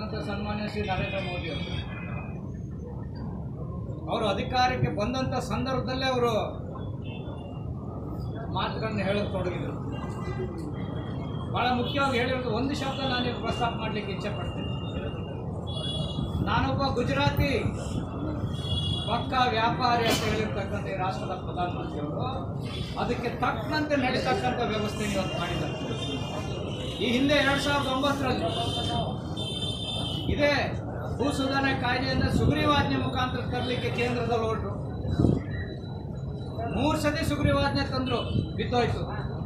ಮಾಡಿರ್ತಕ್ಕಂಥ ಸನ್ಮಾನ್ಯ ಶ್ರೀ ನರೇಂದ್ರ ಮೋದಿ ಅವರು ಅವರು ಅಧಿಕಾರಕ್ಕೆ ಬಂದಂಥ ಸಂದರ್ಭದಲ್ಲೇ ಅವರು ಮಾತುಗಳನ್ನ ಹೇಳಕ್ ತೊಡಗಿದರು ಬಹಳ ಮುಖ್ಯವಾಗಿ ಹೇಳಿರೋದು ಒಂದು ಶಬ್ದ ನಾನು ಇಲ್ಲಿ ಪ್ರಸ್ತಾಪ ಮಾಡಲಿಕ್ಕೆ ಇಚ್ಛೆ ಪಡ್ತೇನೆ ನಾನೊಬ್ಬ ಗುಜರಾತಿ ಪಕ್ಕ ವ್ಯಾಪಾರಿ ಅಂತ ಹೇಳಿರ್ತಕ್ಕಂಥ ಈ ರಾಷ್ಟ್ರದ ಪ್ರಧಾನಮಂತ್ರಿಯವರು ಅದಕ್ಕೆ ತಕ್ಕಂತೆ ನಡೀತಕ್ಕಂಥ ವ್ಯವಸ್ಥೆ ಇವತ್ತು ಮಾಡಿದ್ದಾರೆ ಈ ಹಿಂದೆ ಎರಡ್ ಸಾವಿರದ ಒಂಬತ್ತರಲ್ಲಿ ಇದೇ ಭೂ ಸುಧಾರಣೆ ಕಾಯ್ದೆಯನ್ನು ಸುಗ್ರೀವಾಜ್ಞೆ ಮುಖಾಂತರ ತರಲಿಕ್ಕೆ ಕೇಂದ್ರದಲ್ಲಿ ಹೊರಟರು ಮೂರು ಸತಿ ಸುಗ್ರೀವಾಜ್ಞೆ ತಂದ್ರು ಬಿದ್ದೋಯ್ತು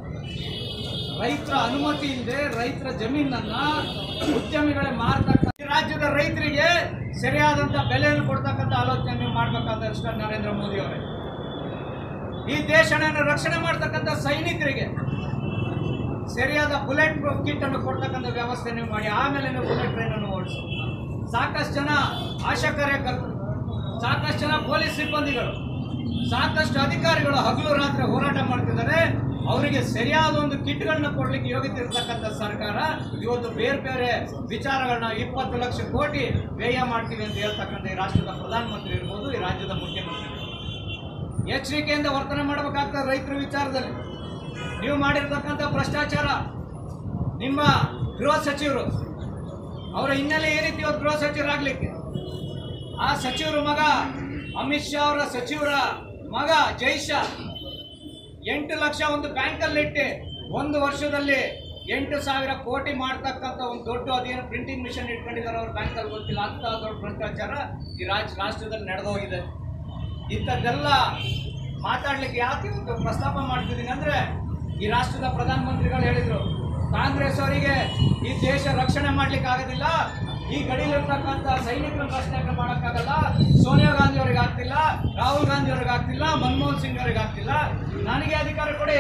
ರೈತರ ಅನುಮತಿ ಇಲ್ಲದೆ ರೈತರ ಜಮೀನನ್ನ ಉದ್ಯಮಿಗಳೇ ಮಾರ್ತಕ್ಕ ಈ ರಾಜ್ಯದ ರೈತರಿಗೆ ಸರಿಯಾದಂತ ಬೆಲೆಯನ್ನು ಕೊಡ್ತಕ್ಕಂಥ ಆಲೋಚನೆ ನೀವು ಮಾಡ್ಬೇಕಾದ ಅಷ್ಟೇ ನರೇಂದ್ರ ಮೋದಿ ಅವರೇ ಈ ದೇಶವನ್ನು ರಕ್ಷಣೆ ಮಾಡ್ತಕ್ಕಂಥ ಸೈನಿಕರಿಗೆ ಸರಿಯಾದ ಬುಲೆಟ್ ಪ್ರೂಫ್ ಕಿಟ್ ಅನ್ನು ಕೊಡ್ತಕ್ಕಂಥ ವ್ಯವಸ್ಥೆ ನೀವು ಮಾಡಿ ಆಮೇಲೆ ನೀವು ಬುಲೆಟ್ ಟ್ರೈನ್ ಅನ್ನು ಓಡಿಸಿ ಸಾಕಷ್ಟು ಜನ ಆಶಾ ಕಾರ್ಯಕರ್ತರು ಸಾಕಷ್ಟು ಜನ ಪೊಲೀಸ್ ಸಿಬ್ಬಂದಿಗಳು ಸಾಕಷ್ಟು ಅಧಿಕಾರಿಗಳು ಹಗಲು ರಾತ್ರಿ ಹೋರಾಟ ಮಾಡ್ತಿದ್ದಾರೆ ಅವರಿಗೆ ಸರಿಯಾದ ಒಂದು ಕಿಟ್ಗಳನ್ನ ಕೊಡ್ಲಿಕ್ಕೆ ಯೋಗ್ಯತೆ ಇರತಕ್ಕಂಥ ಸರ್ಕಾರ ಇವತ್ತು ಬೇರೆ ಬೇರೆ ವಿಚಾರಗಳನ್ನ ಇಪ್ಪತ್ತು ಲಕ್ಷ ಕೋಟಿ ವ್ಯಯ ಮಾಡ್ತೀವಿ ಅಂತ ಹೇಳ್ತಕ್ಕಂಥ ಈ ರಾಷ್ಟ್ರದ ಪ್ರಧಾನಮಂತ್ರಿ ಇರ್ಬೋದು ಈ ರಾಜ್ಯದ ಮುಖ್ಯಮಂತ್ರಿ ಎಚ್ಚರಿಕೆಯಿಂದ ವರ್ತನೆ ಮಾಡಬೇಕಾಗ್ತದೆ ರೈತರ ವಿಚಾರದಲ್ಲಿ ನೀವು ಮಾಡಿರ್ತಕ್ಕಂಥ ಭ್ರಷ್ಟಾಚಾರ ನಿಮ್ಮ ಗೃಹ ಸಚಿವರು ಅವರ ಹಿನ್ನೆಲೆ ಏನಿತ್ತು ಇವತ್ತು ಗೃಹ ಸಚಿವರಾಗ್ಲಿಕ್ಕೆ ಆ ಸಚಿವರ ಮಗ ಅಮಿತ್ ಶಾ ಅವರ ಸಚಿವರ ಮಗ ಜೈಶಾ ಎಂಟು ಲಕ್ಷ ಒಂದು ಬ್ಯಾಂಕಲ್ಲಿ ಇಟ್ಟು ಒಂದು ವರ್ಷದಲ್ಲಿ ಎಂಟು ಸಾವಿರ ಕೋಟಿ ಮಾಡ್ತಕ್ಕಂಥ ಒಂದು ದೊಡ್ಡ ಅದೇನು ಪ್ರಿಂಟಿಂಗ್ ಮಿಷನ್ ಇಟ್ಕೊಂಡಿದ್ದಾರೆ ಅವ್ರ ಬ್ಯಾಂಕಲ್ಲಿ ಗೊತ್ತಿಲ್ಲ ಅಂತ ದೊಡ್ಡ ಭ್ರಷ್ಟಾಚಾರ ಈ ರಾಜ್ಯ ರಾಷ್ಟ್ರದಲ್ಲಿ ನಡೆದೋಗಿದೆ ಇಂಥದ್ದೆಲ್ಲ ಮಾತಾಡ್ಲಿಕ್ಕೆ ಯಾಕೆ ಇವತ್ತು ಪ್ರಸ್ತಾಪ ಮಾಡ್ತಿದ್ದೀನಿ ಅಂದ್ರೆ ಈ ರಾಷ್ಟ್ರದ ಪ್ರಧಾನಮಂತ್ರಿಗಳು ಹೇಳಿದ್ರು ಕಾಂಗ್ರೆಸ್ ಅವರಿಗೆ ಈ ದೇಶ ರಕ್ಷಣೆ ಮಾಡ್ಲಿಕ್ಕೆ ಆಗೋದಿಲ್ಲ ಈ ಗಡಿಲಿರ್ತಕ್ಕಂಥ ಸೈನಿಕರ ರಕ್ಷಣೆ ಮಾಡೋಕ್ಕಾಗಲ್ಲ ಸೋನಿಯಾ ಗಾಂಧಿ ಅವ್ರಿಗೆ ಆಗ್ತಿಲ್ಲ ರಾಹುಲ್ ಗಾಂಧಿ ಅವ್ರಿಗೆ ಆಗ್ತಿಲ್ಲ ಮನಮೋಹನ್ ಸಿಂಗ್ ಅವ್ರಿಗೆ ಆಗ್ತಿಲ್ಲ ನನಗೆ ಅಧಿಕಾರ ಕೊಡಿ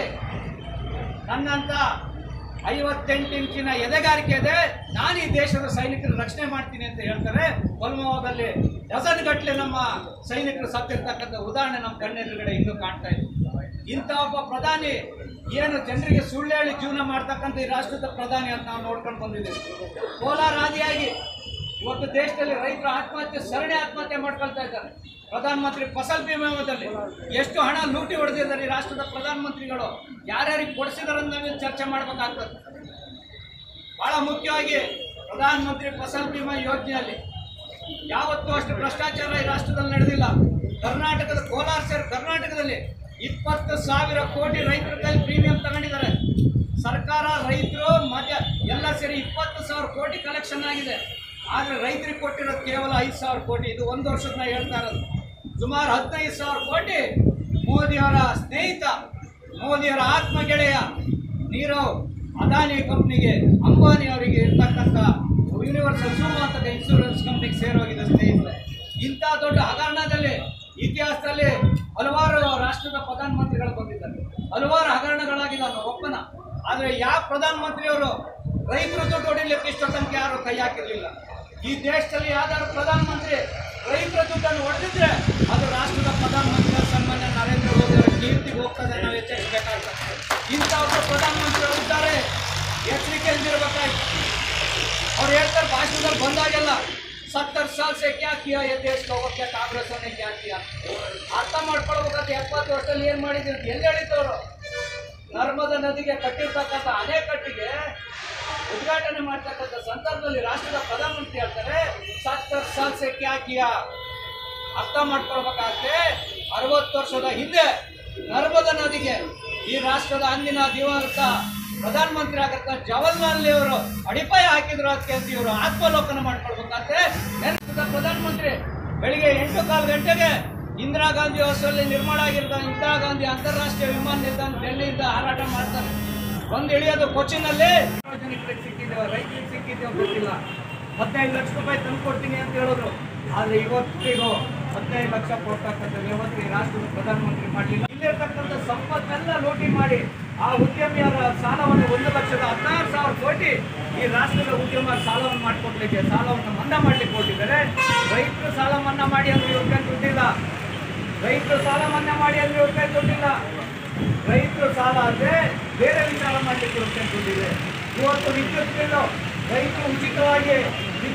ನನ್ನಂತ ಐವತ್ತೆಂಟು ಇಂಚಿನ ಎದೆಗಾರಿಕೆ ಇದೆ ನಾನು ಈ ದೇಶದ ಸೈನಿಕರ ರಕ್ಷಣೆ ಮಾಡ್ತೀನಿ ಅಂತ ಹೇಳ್ತಾರೆ ಪುಲ್ವಾಮಾದಲ್ಲಿ ಡಜನ್ ಗಟ್ಟಲೆ ನಮ್ಮ ಸೈನಿಕರು ಸತ್ತಿರ್ತಕ್ಕಂಥ ಉದಾಹರಣೆ ನಮ್ಮ ಕಣ್ಣೆದುರುಗಡೆ ಇನ್ನೂ ಕಾಣ್ತಾ ಇದೆ ಇಂಥ ಒಬ್ಬ ಪ್ರಧಾನಿ ಏನು ಜನರಿಗೆ ಸುಳ್ಳು ಹೇಳಿ ಜೀವನ ಮಾಡ್ತಕ್ಕಂಥ ಈ ರಾಷ್ಟ್ರದ ಪ್ರಧಾನಿ ಅಂತ ನಾವು ನೋಡ್ಕೊಂಡು ಬಂದಿದ್ದೇವೆ ಕೋಲಾರ ಆದಿಯಾಗಿ ಇವತ್ತು ದೇಶದಲ್ಲಿ ರೈತರ ಆತ್ಮಹತ್ಯೆ ಸರಣಿ ಆತ್ಮಹತ್ಯೆ ಮಾಡ್ಕೊಳ್ತಾ ಇದ್ದಾರೆ ಪ್ರಧಾನಮಂತ್ರಿ ಫಸಲ್ ಬಿಮಾದಲ್ಲಿ ಎಷ್ಟು ಹಣ ಲೂಟಿ ಹೊಡೆದಿದ್ದಾರೆ ಈ ರಾಷ್ಟ್ರದ ಪ್ರಧಾನಮಂತ್ರಿಗಳು ಯಾರ್ಯಾರಿಗೆ ಕೊಡಿಸಿದಾರೆ ನಾವೇನು ಚರ್ಚೆ ಮಾಡ್ಬೇಕಾಗ್ತದೆ ಬಹಳ ಮುಖ್ಯವಾಗಿ ಪ್ರಧಾನಮಂತ್ರಿ ಫಸಲ್ ಬಿಮಾ ಯೋಜನೆಯಲ್ಲಿ ಯಾವತ್ತೂ ಅಷ್ಟು ಭ್ರಷ್ಟಾಚಾರ ಈ ರಾಷ್ಟ್ರದಲ್ಲಿ ನಡೆದಿಲ್ಲ ಕರ್ನಾಟಕದ ಕೋಲಾರ ಸೇರಿ ಕರ್ನಾಟಕದಲ್ಲಿ ಇಪ್ಪತ್ತು ಸಾವಿರ ಕೋಟಿ ರೈತರ ಕೈಲಿ ಪ್ರೀಮಿಯಂ ತಗೊಂಡಿದ್ದಾರೆ ಸರ್ಕಾರ ರೈತರು ಮಧ್ಯ ಎಲ್ಲ ಸೇರಿ ಇಪ್ಪತ್ತು ಸಾವಿರ ಕೋಟಿ ಕಲೆಕ್ಷನ್ ಆಗಿದೆ ಆದರೆ ರೈತರಿಗೆ ಕೊಟ್ಟಿರೋದು ಕೇವಲ ಐದು ಸಾವಿರ ಕೋಟಿ ಇದು ಒಂದು ವರ್ಷದ ನಾ ಹೇಳ್ತಾ ಇರೋದು ಸುಮಾರು ಹದಿನೈದು ಸಾವಿರ ಕೋಟಿ ಮೋದಿಯವರ ಸ್ನೇಹಿತ ಮೋದಿಯವರ ಆತ್ಮ ಗೆಳೆಯ ನೀರವ್ ಅದಾನಿ ಕಂಪ್ನಿಗೆ ಅಂಬಾನಿ ಅವರಿಗೆ ಇರ್ತಕ್ಕಂಥ ಯೂನಿವರ್ಸಲ್ ಜೂಮ್ ಅಂತ ಇನ್ಶೂರೆನ್ಸ್ ಕಂಪ್ನಿಗೆ ಸೇರೋಗಿದೆ ಸ್ನೇಹಿತರೆ ಇಂಥ ದೊಡ್ಡ ಹಗರಣದಲ್ಲಿ ಇತಿಹಾಸದಲ್ಲಿ ಹಲವಾರು ರಾಷ್ಟ್ರದ ಪ್ರಧಾನಮಂತ್ರಿಗಳು ಬಂದಿದ್ದಾರೆ ಹಲವಾರು ಹಗರಣಗಳಾಗಿದೆ ಅನ್ನೋ ಒಪ್ಪನ ಆದರೆ ಯಾವ ಪ್ರಧಾನಮಂತ್ರಿಯವರು ರೈತರು ದುಡ್ಡು ಹೊಡಿಲಿಕ್ಕೆ ಇಷ್ಟ ತನಕ ಯಾರು ಕೈ ಹಾಕಿರ್ಲಿಲ್ಲ ಈ ದೇಶದಲ್ಲಿ ಯಾವ್ದಾದ್ರು ಪ್ರಧಾನಮಂತ್ರಿ ರೈತರ ದುಡ್ಡನ್ನು ಹೊಡೆದಿದ್ರೆ ಅದು ರಾಷ್ಟ್ರದ ಪ್ರಧಾನಮಂತ್ರಿ ಸನ್ಮಾನ್ಯ ನರೇಂದ್ರ ಮೋದಿ ಅವರ ಕೀರ್ತಿಗೆ ಹೋಗ್ತದೆ ನಾವು ಎಚ್ಚರಿಸಬೇಕಾಗ್ತದೆ ಇಂಥ ಒಬ್ಬ ಪ್ರಧಾನಮಂತ್ರಿಗಳು ಇದ್ದಾರೆ ಎಚ್ಚರಿಕೆಯಿಂದಿರಬೇಕಾಯ್ತು ಅವ್ರು ಹೇಳ್ತಾರೆ ಭಾಷಣದಲ್ಲಿ ಬಂದಾಗೆಲ್ಲ ಸತ್ತರ್ ಸಾಲ್ ಸೆ ಕ್ಯಾ ಕಿಯಾ ಎ ದೇಶ ಹೋಗೋಕ್ಕೆ ಕಾಂಗ್ರೆಸ್ ಅವನೇ ಕ್ಯಾ ಕಿಯಾ ಅರ್ಥ ಮಾಡ್ಕೊಳ್ಬೇಕಾದ್ರೆ ಎಪ್ಪತ್ತು ವರ್ಷದಲ್ಲಿ ಏನು ಮಾಡಿದ್ರು ಅಂತ ಎಲ್ಲಿ ಹೇಳಿದ್ದವರು ನರ್ಮದಾ ನದಿಗೆ ಕಟ್ಟಿರ್ತಕ್ಕಂಥ ಅಣೆಕಟ್ಟಿಗೆ ಉದ್ಘಾಟನೆ ಮಾಡ್ತಕ್ಕಂಥ ಸಂದರ್ಭದಲ್ಲಿ ರಾಷ್ಟ್ರದ ಪ್ರಧಾನಮಂತ್ರಿ ಹೇಳ್ತಾರೆ ಸತ್ತರ್ ಸಾಲ್ ಸೆ ಕ್ಯಾ ಕಿಯಾ ಅರ್ಥ ಮಾಡ್ಕೊಳ್ಬೇಕಾದ್ರೆ ಅರವತ್ತು ವರ್ಷದ ಹಿಂದೆ ನರ್ಮದಾ ನದಿಗೆ ಈ ರಾಷ್ಟ್ರದ ಅಂದಿನ ದಿವಂಗತ ಪ್ರಧಾನಮಂತ್ರಿ ಆಗತ್ತ ಜವಾಹರ್ಲಾಲ್ ನೆಹರು ಅಡಿಪಾಯ ಹಾಕಿದ್ರು ಅದಕ್ಕೆ ಅಂತ ಇವರು ಆತ್ಮಲೋಕನ ಮಾಡ್ಕೊಳ್ಬೇಕಾದ್ರೆ ನೆನಪಿದ ಪ್ರಧಾನಮಂತ್ರಿ ಬೆಳಿಗ್ಗೆ ಎಂಟು ಕಾಲು ಗಂಟೆಗೆ ಇಂದಿರಾ ಗಾಂಧಿ ಹೊಸಲ್ಲಿ ನಿರ್ಮಾಣ ಆಗಿರೋ ಇಂದಿರಾ ಗಾಂಧಿ ಅಂತಾರಾಷ್ಟ್ರೀಯ ವಿಮಾನ ನಿಲ್ದಾಣ ಡೆಲ್ಲಿಯಿಂದ ಹಾರಾಟ ಮಾಡ್ತಾರೆ ಒಂದು ಇಳಿಯೋದು ಕೊಚ್ಚಿನಲ್ಲಿ ಸಾರ್ವಜನಿಕರಿಗೆ ಸಿಕ್ಕಿದ್ದೇವೆ ರೈತರಿಗೆ ಸಿಕ್ಕಿದ್ದೇವೆ ಗೊತ್ತಿಲ್ಲ ಹದಿನೈದು ಲಕ್ಷ ರೂಪಾಯಿ ತಂದು ಕೊಡ್ತೀನಿ ಅಂತ ಹೇಳಿದ್ರು ಆದ್ರೆ ಇವತ್ತಿಗೂ ಹದಿನೈದು ಲಕ್ಷ ಕೊಡ್ತಕ್ಕಂಥ ವ್ಯವಸ್ಥೆ ಈ ರಾಷ್ಟ್ರದ ಪ್ರಧಾನಮಂತ್ರಿ ಮಾಡಲಿಲ್ಲ ಇಲ್ಲಿರ್ತಕ್ಕಂಥ ಸಂಪತ್ತೆಲ್ಲ ಲೂಟಿ ಮಾಡಿ ಆ ಉದ್ಯಮಿಯರ ಸಾಲವನ್ನು ಒಂದು ಲಕ್ಷದ ಹದಿನಾರು ಸಾವಿರ ಕೋಟಿ ಈ ರಾಷ್ಟ್ರದ ಉದ್ಯಮ ಸಾಲವನ್ನು ಮಾಡಿಕೊಡ್ಲಿಕ್ಕೆ ಸಾಲವನ್ನು ಮನ್ನಾ ಮಾಡ್ಲಿಕ್ಕೆ ಕೊಟ್ಟಿದ್ದಾರೆ ರೈತರು ಸಾಲ ಮನ್ನಾ ಮಾಡಿ ಅಂದ್ರೆ ಇವ್ರ ಕೈ ದುಡ್ಡಿಲ್ಲ ರೈತರು ಸಾಲ ಮನ್ನಾ ಮಾಡಿ ಅಂದ್ರೆ ಇವ್ರ ಕೈ ದುಡ್ಡಿಲ್ಲ ರೈತರು ಸಾಲ ಅಂದ್ರೆ ಬೇರೆ ವಿಚಾರ ಮಾಡ್ಲಿಕ್ಕೆ ಇವ್ರ ಕೈ ದುಡ್ಡಿದೆ ಇವತ್ತು ವಿದ್ಯುತ್ ಬಿಲ್ಲು ರೈತರು ಉಚಿತವಾಗಿ ವಿದ್ಯುತ್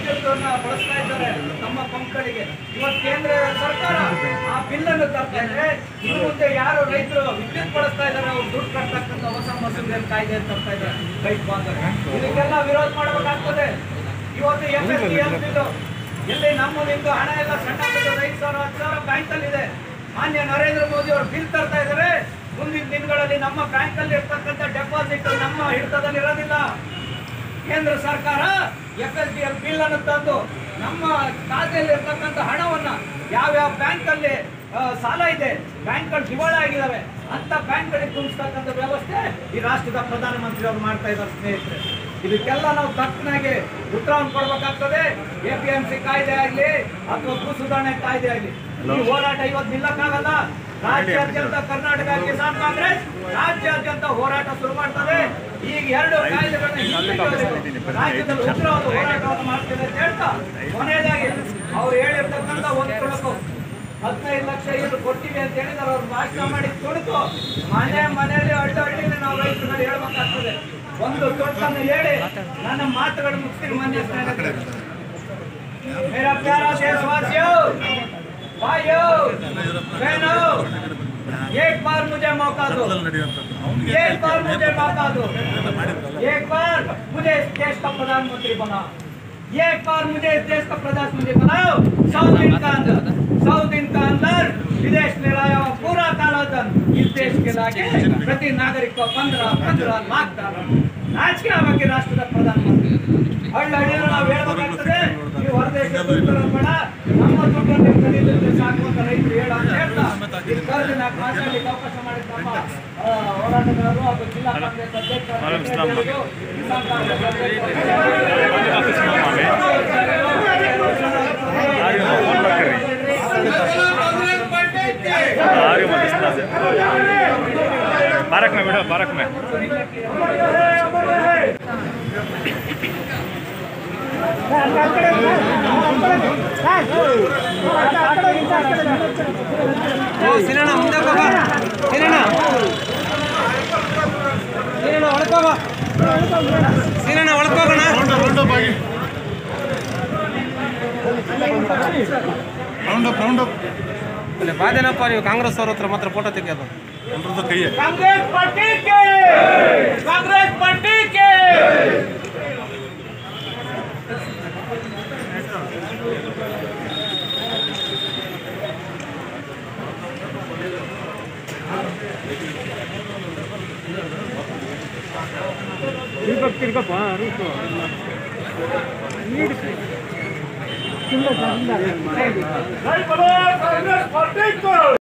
ವಿದ್ಯುತ್ತನ್ನ ಬಳಸ್ತಾ ಇದ್ದಾರೆ ತಮ್ಮ ಪಂಪ್ಗಳಿಗೆ ಇವತ್ತು ಕೇಂದ್ರ ಸರ್ಕಾರ ಆ ಬಿಲ್ ಅನ್ನು ತರ್ತಾ ಇದ್ರೆ ಇನ್ನು ಮುಂದೆ ಯಾರು ರೈತರು ವಿದ್ಯುತ್ ಬಳಸ್ತಾ ಇದ್ದಾರೆ ಅವ್ರು ದುಡ್ಡು ಕಟ್ಟತಕ್ಕಂಥ ಹೊಸ ಮಸೂದೆ ಕಾಯ್ದೆ ತರ್ತಾ ಇದ್ದಾರೆ ರೈತ ಬಾಂಧವರು ಇದಕ್ಕೆಲ್ಲ ವಿರೋಧ ಮಾಡಬೇಕಾಗ್ತದೆ ಇವತ್ತು ಎಫ್ ಎಸ್ ಟಿ ಎಲ್ಲಿ ನಮ್ಮ ನಿಮ್ದು ಹಣ ಎಲ್ಲ ಸಣ್ಣ ಪುಟ್ಟ ಐದು ಸಾವಿರ ಹತ್ತು ಸಾವಿರ ಬ್ಯಾಂಕ್ ಅಲ್ಲಿ ಇದೆ ಮಾನ್ಯ ನರೇಂದ್ರ ಮೋದಿ ಅವರು ಬಿಲ್ ತರ್ತಾ ಇದ್ದಾರೆ ಮುಂದಿನ ದಿನಗಳಲ್ಲಿ ನಮ್ಮ ಬ್ಯಾಂಕ್ ಅಲ್ಲಿ ಇರ್ತಕ್ಕಂಥ ಡೆಪಾಸಿಟ್ ನಮ್ಮ ಹಿಡಿತದಲ್ಲಿ ಇರೋದಿಲ್ಲ ಕೇಂದ್ರ ಸರ್ಕಾರ F S D L bill ಅನ್ನು ತಂದು ನಮ್ಮ ಖಾತೆಯಲ್ಲಿ ಇರ್ತಕ್ಕಂಥ ಹಣವನ್ನ ಯಾವ್ಯಾವ ಬ್ಯಾಂಕ್ ಅಲ್ಲಿ ಆ, ಸಾಲ ಇದೆ ಬ್ಯಾಂಕ್ಗಳು ದಿವಾಳ ಆಗಿದಾವೆ ಅಂತ ಬ್ಯಾಂಕ್ಗಳಿಗೆ ತುಂಬಿಸ್ತಕ್ಕಂಥ ವ್ಯವಸ್ಥೆ ಈ ರಾಷ್ಟ್ರದ ಪ್ರಧಾನಮಂತ್ರಿ ಅವರು ಮಾಡ್ತಾ ಇದ್ದಾರೆ ಸ್ನೇಹಿತರೆ ಇದಕ್ಕೆಲ್ಲ ನಾವು ತಕ್ಕನಾಗಿ ಉತ್ತರವನ್ನು ಕೊಡಬೇಕಾಗ್ತದೆ ಎ ಪಿ ಎಂ ಸಿ ಕಾಯ್ದೆ ಆಗಲಿ ಅಥವಾ ಭೂ ಸುಧಾರಣೆ ಕಾಯ್ದೆ ಆಗಲಿ ಈ ಹೋರಾಟ ಇವತ್ತು ನಿಲ್ಲಕ್ಕಾಗಲ್ಲ ರಾಜ್ಯಾದ್ಯಂತ ಕರ್ನಾಟಕ ಕಿಸಾನ್ ಕಾಂಗ್ರೆಸ್ ರಾಜ್ಯಾದ್ಯಂತ ಹೋರಾಟ ಶುರು ಮಾಡ್ತದೆ ಈಗ ಎರಡು ಕಾಯ್ದೆಗಳನ್ನ ಹಿಂತೆಗೆಯಬೇಕು. ರಾಜ್ಯದಲ್ಲಿ ಉಗ್ರವಾದ ಹೋರಾಟವನ್ನು ಮಾಡ್ತೇವೆ ಅಂತ ಹೇಳ್ತಾ ಕೊನೆಯದಾಗಿ ಅವ್ರು ಹೇಳಿರ್ತಕ್ಕಂಥ ಒಂದು ತುಣುಕು ಹದಿನೈದು ಲಕ್ಷ ಏನು ಕೊಟ್ಟಿವಿ ಅಂತ ಹೇಳಿದ್ರೆ ಅವ್ರು ಭಾಷಣ ಮಾಡಿ ತುಣುಕು ಮನೆ ಮನೆಯಲ್ಲಿ ಹಳ್ಳಿ ಹಳ್ಳಿಲಿ ನಾವು ರೈತರಲ್ಲಿ ಹೇಳ್ಬೇಕಾಗ್ತದೆ ಒಂದು ತುಣುಕನ್ನು ಹೇಳಿ ನನ್ನ ಮಾತುಗಳು ಮುಗಿಸ್ತೀನಿ ಮನೆ ಸ್ನೇಹಿತರೆ मेरा प्यारा देशवासियों भाइयों बहनों एक बार मुझे मौका दो एक बार मुझे मौका दो एक बार मुझे इस देश का प्रधानमंत्री बनाओ एक बार मुझे इस देश का प्रधानमंत्री बनाओ सौ दिन का अंदर सौ दिन का अंदर विदेश में लाया हुआ पूरा काला धन इस देश के लाके प्रति नागरिक को पंद्रह पंद्रह लाख डॉलर ನಾಚಿಕೆ ಆಗಬೇಕು ರಾಷ್ಟ್ರದ ಪ್ರಧಾನಮಂತ್ರಿ ಹಳ್ಳಿ ಹಳ್ಳಿಯಲ್ಲಿ ನಾವು ಹೇಳ್ಬೇಕಾಗ್ತದೆ ನೀವು ಹೊರದೇಶದ ದುಡ್ಡು ಬೇಡ ನಮ್ಮ ದುಡ್ಡನ್ನು ಕಡಿಲಿಕ್ಕೆ ಸಾಕು ಅಂತ ರೈತರು ಹೇಳ ಅಂತ ಹೇಳ್ತಾ ಈ ಕರೆದು ನಾವು ಮಾತಾಡಲಿಕ್ಕೆ ಅವಕಾಶ ಮಾಡಿದ ನಮ್ಮ ಆ, ಹೋರಾಟಗಾರರು ಹಾಗೂ ಜಿಲ್ಲಾ ಕಾಂಗ್ರೆಸ್ ಅಧ್ಯಕ್ಷರು ಕಿಸಾನ್ ಕಾಂಗ್ರೆಸ್ आगे मत इस तरह से पार्क में बैठो पार्क में ಸಿನಣ್ಣ ಮುಂದೆ ಹೋಗ ಸಿನಣ್ಣ ಸಿನಣ್ಣ ಒಳಕೋಗ ಸಿನಣ್ಣ ಒಳಕೋಗೋಣ ರೌಂಡ್ ಅಪ್ ರೌಂಡ್ ಅಪ್ ಅಲ್ಲೇ ಬಾದೇನಪ್ಪ ನೀವು ಕಾಂಗ್ರೆಸ್ ಅವ್ರ ಹತ್ರ ಮಾತ್ರ ಫೋಟೋ ತೆಗಿಯೋದು ಎಲ್ರದ್ದು ಕೈಯೇ कांग्रेस पार्टी के कांग्रेस पार्टी के